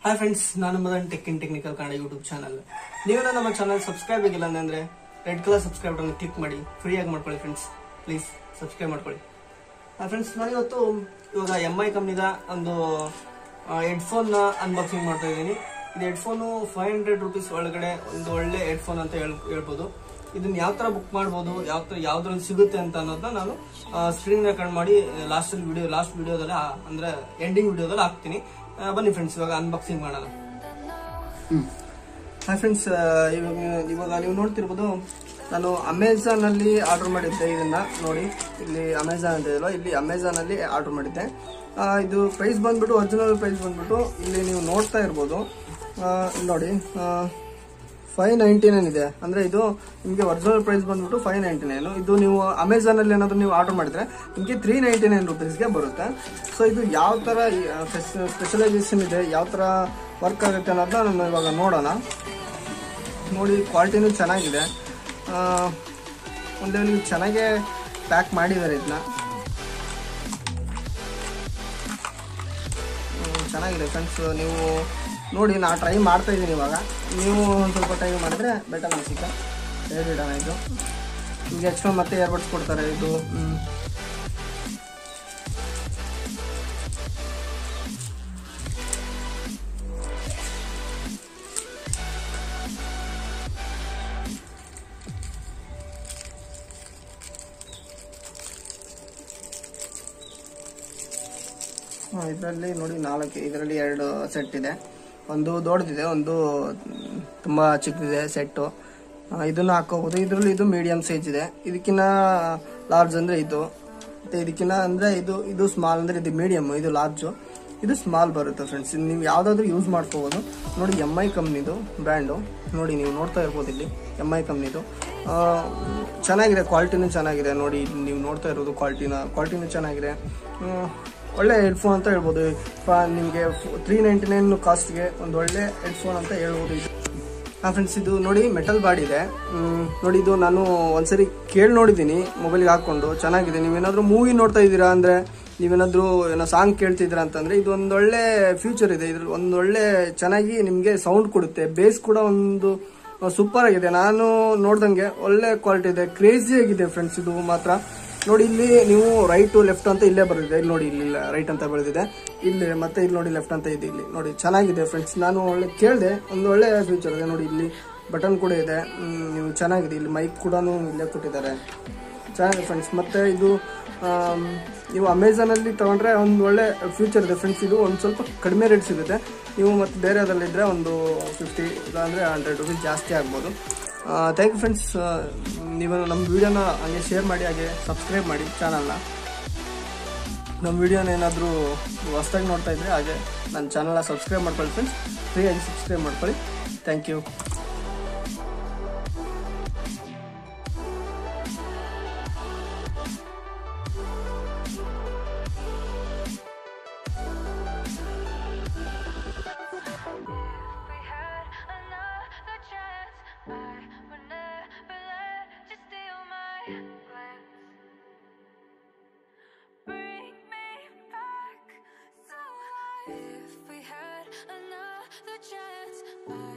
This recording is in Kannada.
ಹಾಯ್ ಫ್ರೆಂಡ್ಸ್ ನಾನು Madan tech in technical Kannada YouTube channel ನೀವೇನೋ ನಮ್ಮ ಚಾನಲ್ ಸಬ್ಸ್ಕ್ರೈಬ್ ಆಗಿಲ್ಲ ಅಂದ್ರೆ red colour subscribe button click ಮಾಡಿ ಫ್ರೀ ಆಗಿ ಮಾಡ್ಕೊಳ್ಳಿ ಫ್ರೆಂಡ್ಸ್ ಪ್ಲೀಸ್ ಸಬ್ಸ್ಕ್ರೈಬ್ ಮಾಡ್ಕೊಳ್ಳಿ ಫ್ರೆಂಡ್ಸ್ ನಾನು ಇವತ್ತು ಇವಾಗ ಎಂ ಐ ಕಂಪ್ನಿದ ಒಂದು ಹೆಡ್ಫೋನ್ ಅನ್ಬಾಕ್ಸಿಂಗ್ ಮಾಡ್ತಾ ಇದ್ದೀನಿ ಇದು ಹೆಡ್ಫೋನು ಫೈವ್ ಹಂಡ್ರೆಡ್ ರುಪೀಸ್ ಒಳಗಡೆ ಒಂದು ಒಳ್ಳೆ ಹೆಡ್ಫೋನ್ ಅಂತ ಹೇಳ್ ಹೇಳ್ಬೋದು ಇದನ್ನ ಯಾವ ತರ ಬುಕ್ ಮಾಡ್ಬೋದು ಯಾವ ತರ ಯಾವ್ದ್ರಲ್ಲಿ ಸಿಗುತ್ತೆ ಅಂತ ಅನ್ನೋದನ್ನ ನಾನು ಸ್ಕ್ರೀನ್ ರೆಕಾರ್ಡ್ ಮಾಡಿ ಲಾಸ್ಟ್ ವಿಡಿಯೋ ಲಾಸ್ಟ್ ವಿಡಿಯೋದಲ್ಲಿ ಅಂದ್ರೆ ಎಂಡಿಂಗ್ ವಿಡಿಯೋದಲ್ಲಿ ಹಾಕ್ತೀನಿ ಆ, ಬನ್ನಿ ಫ್ರೆಂಡ್ಸ್ ಇವಾಗ ಅನ್ಬಾಕ್ಸಿಂಗ್ ಮಾಡೋಣ ಹಾಯ್ ಫ್ರೆಂಡ್ಸ್ ಇವಾಗ ಇವಾಗ ನೀವು ನೋಡ್ತಿರ್ಬೋದು ನಾನು ಅಮೆಝಾನ್ ಅಲ್ಲಿ ಆರ್ಡರ್ ಮಾಡಿದ್ದೆ ಇದನ್ನ ನೋಡಿ ಇಲ್ಲಿ ಅಮೆಝಾನ್ ಅಂತ ಇದೆಯಲ್ಲ ಇಲ್ಲಿ ಅಮೆಝಾನ್ ಅಲ್ಲಿ ಆರ್ಡರ್ ಮಾಡಿದ್ದೆ ಆ, ಇದು ಪ್ರೈಸ್ ಬಂದ್ಬಿಟ್ಟು ಒರಿಜಿನಲ್ ಪ್ರೈಸ್ ಬಂದ್ಬಿಟ್ಟು ಇಲ್ಲಿ ನೀವು ನೋಡ್ತಾ ಇರ್ಬೋದು ಆ, ಇಲ್ಲಿ ನೋಡಿ ಫೈವ್ ನೈಂಟಿ ನೈನ್ ಇದೆ ಅಂದ್ರೆ ಇದು ನಿಮಗೆ ಒರಿಜಿನಲ್ ಪ್ರೈಸ್ ಬಂದ್ಬಿಟ್ಟು ಫೈವ್ ನೈಂಟಿ ನೈನ್ ಇದು ನೀವು ಅಮೆಝಾನ್ ಅಲ್ಲಿ ಏನಾದ್ರು ನೀವು ಆರ್ಡರ್ ಮಾಡಿದ್ರೆ ನಿಮಗೆ ತ್ರೀ ನೈಂಟಿ ನೈನ್ ರುಪೀಸ್ಗೆ ಬರುತ್ತೆ ಸೊ ಇದು ಯಾವ ತರ ಸ್ಪೆಷಲೈಸೇಷನ್ ಇದೆ ಯಾವ ತರ ವರ್ಕ್ ಆಗುತ್ತೆ ಅನ್ನೋದನ್ನ ನಾನು ಇವಾಗ ನೋಡೋಣ ನೋಡಿ ಕ್ವಾಲಿಟಿನೂ ಚೆನ್ನಾಗಿದೆ ಆ, ಒಂದು ಲೆವೆಲ್ಗೆ ಚೆನ್ನಾಗೇ ಪ್ಯಾಕ್ ಮಾಡಿದ್ದಾರೆ ಇದನ್ನ ಚೆನ್ನಾಗಿದೆ ಫ್ರೆಂಡ್ಸ್ ನೀವು ನೋಡಿ ನಾ ಟ್ರೈ ಮಾಡ್ತಾ ಇದ್ದೀನಿ ಇವಾಗ ನೀವು ಒಂದು ಸ್ವಲ್ಪ ಟ್ರೈ ಮಾಡಿದ್ರೆ ಬೆಟರ್ ಅನಿಸುತ್ತೆ ಹೇಳಿಡೋಣ ಇದು ನಿಮಗೆ ಎಕ್ಸ್ಟ್ರಾ ಮತ್ತೆ ಏರ್ಬಡ್ಸ್ ಕೊಡ್ತಾರೆ ಇದು ಹ್ಮ್. ಇದರಲ್ಲಿ ನೋಡಿ ನಾಲ್ಕು ಇದರಲ್ಲಿ ಎರಡು ಸೆಟ್ ಇದೆ ಒಂದು ದೊಡ್ಡದಿದೆ ಒಂದು ಮ್, ತುಂಬಾ ಚಿಕ್ಕದಿದೆ ಸೆಟ್ಟು ಇದನ್ನ ಹಾಕೋಬಹುದು ಇದರಲ್ಲಿ ಇದು ಮೀಡಿಯಂ ಸೈಜ್ ಇದೆ ಇದಕ್ಕಿನ್ನ ಲಾರ್ಜ್ ಅಂದ್ರೆ ಇದು ಮತ್ತೆ ಇದಕ್ಕಿನ್ನ ಅಂದ್ರೆ ಇದು ಇದು ಸ್ಮಾಲ್ ಅಂದ್ರೆ ಇದು ಮೀಡಿಯಂ ಇದು ಲಾರ್ಜ್ ಇದು ಸ್ಮಾಲ್ ಬರುತ್ತೆ ಫ್ರೆಂಡ್ಸ್ ನೀವು ಯಾವ್ದಾದ್ರು ಯೂಸ್ ಮಾಡ್ಕೋಬಹುದು ನೋಡಿ ಎಂ ಐ ಕಂಪ್ನಿದು ಬ್ರ್ಯಾಂಡು ನೋಡಿ ನೀವು ನೋಡ್ತಾ ಇರ್ಬೋದು ಇಲ್ಲಿ ಎಂ ಐ ಕಂಪ್ನಿದು ಚೆನ್ನಾಗಿದೆ ಕ್ವಾಲಿಟಿನೂ ಚೆನ್ನಾಗಿದೆ ನೋಡಿ ಇಲ್ಲಿ ನೀವು ನೋಡ್ತಾ ಇರೋದು ಕ್ವಾಲಿಟಿನ ಕ್ವಾಲಿಟಿನೂ ಚೆನ್ನಾಗಿದೆ ಹ್ಮ್, ಒಳ್ಳೆ ಹೆಡ್ಫೋನ್ ಅಂತ ಹೇಳ್ಬೋದು ನಿಮಗೆ ತ್ರೀ ನೈಂಟಿ ನೈನ್ ಕಾಸ್ಟ್ಗೆ ಒಂದು ಒಳ್ಳೆ ಹೆಡ್ಫೋನ್ ಅಂತ ಹೇಳ್ಬೋದು ಇದು ಹಾಂ ಫ್ರೆಂಡ್ಸ್ ಇದು ನೋಡಿ ಮೆಟಲ್ ಬಾಡಿ ಇದೆ ಹ್ಮ್, ನೋಡಿ ಇದು ನಾನು ಒಂದ್ಸರಿ ಕೇಳಿ ನೋಡಿದ್ದೀನಿ ಮೊಬೈಲ್ಗೆ ಹಾಕೊಂಡು ಚೆನ್ನಾಗಿದೆ ನೀವೇನಾದ್ರೂ ಮೂವಿ ನೋಡ್ತಾ ಇದ್ದೀರಾ ಅಂದ್ರೆ ನೀವೇನಾದ್ರೂ ಏನೋ ಸಾಂಗ್ ಕೇಳ್ತಿದ್ದೀರಾ ಅಂತಂದ್ರೆ ಇದು ಒಂದೊಳ್ಳೆ ಫ್ಯೂಚರ್ ಇದೆ ಇದ್ರಲ್ಲಿ ಒಂದೊಳ್ಳೆ ಚೆನ್ನಾಗಿ ನಿಮಗೆ ಸೌಂಡ್ ಕೊಡುತ್ತೆ ಬೇಸ್ ಕೂಡ ಒಂದು ಸೂಪರ್ ಆಗಿದೆ ನಾನು ನೋಡ್ದಂಗೆ ಒಳ್ಳೆ ಕ್ವಾಲಿಟಿ ಇದೆ ಕ್ರೇಜಿ ಆಗಿದೆ ಫ್ರೆಂಡ್ಸ್ ಇದು ಮಾತ್ರ ನೋಡಿ ಇಲ್ಲಿ ನೀವು ರೈಟ್ ಲೆಫ್ಟ್ ಅಂತ ಇಲ್ಲೇ ಬರೆದಿದೆ ಇಲ್ಲಿ ನೋಡಿ ಇಲ್ಲಿ ರೈಟ್ ಅಂತ ಬೆಳೆದಿದೆ ಇಲ್ಲಿ ಮತ್ತೆ ಇಲ್ಲಿ ನೋಡಿ ಲೆಫ್ಟ್ ಅಂತ ಇದೆ ಇಲ್ಲಿ ನೋಡಿ ಚೆನ್ನಾಗಿದೆ ಫ್ರೆಂಡ್ಸ್ ನಾನು ಒಳ್ಳೆ ಕೇಳಿದೆ ಒಂದು ಒಳ್ಳೆ ಫ್ಯೂಚರ್ ಇದೆ ನೋಡಿ ಇಲ್ಲಿ ಬಟನ್ ಕೂಡ ಇದೆ ಹ್ಮ್, ನೀವು ಚೆನ್ನಾಗಿದೆ ಇಲ್ಲಿ ಮೈಕ್ ಕೂಡ ಇಲ್ಲೇ ಕೊಟ್ಟಿದ್ದಾರೆ ಚೆನ್ನಾಗಿದೆ ಫ್ರೆಂಡ್ಸ್ ಮತ್ತೆ ಇದು ಆಮ್, ನೀವು ಅಮೆಝಾನಲ್ಲಿ ತಗೊಂಡ್ರೆ ಒಂದು ಒಳ್ಳೆ ಫ್ಯೂಚರ್ ಇದೆ ಫ್ರೆಂಡ್ಸ್ ಇದು ಒಂದು ಸ್ವಲ್ಪ ಕಡಿಮೆ ರೇಟ್ ಸಿಗುತ್ತೆ ನೀವು ಮತ್ತೆ ಬೇರೆದಲ್ಲಿದ್ದರೆ ಒಂದು ಫಿಫ್ಟಿ ಇಲ್ಲಾಂದರೆ ಹಂಡ್ರೆಡ್ ರುಪೀಸ್ ಜಾಸ್ತಿ ಆಗ್ಬೋದು ಥ್ಯಾಂಕ್ ಯು ಫ್ರೆಂಡ್ಸ್ ನೀವು ನಮ್ಮ ವಿಡಿಯೋನ ಹಾಗೆ ಶೇರ್ ಮಾಡಿ ಹಾಗೆ ಸಬ್ಸ್ಕ್ರೈಬ್ ಮಾಡಿ ಚಾನಲ್ನ ನಮ್ಮ ವಿಡಿಯೋನ ಏನಾದರೂ ಹೊಸ್ದಾಗಿ ನೋಡ್ತಾ ಇದ್ರೆ ಹಾಗೆ ನನ್ನ ಚಾನಲ್ನ ಸಬ್ಸ್ಕ್ರೈಬ್ ಮಾಡ್ಕೊಳ್ಳಿ ಫ್ರೆಂಡ್ಸ್ ಫ್ರೀಯಾಗಿ ಸಬ್ಸ್ಕ್ರೈಬ್ ಮಾಡ್ಕೊಳ್ಳಿ thank you we had another chance, I would never let you steal my glance. Bring me back to life. If we had another chance, I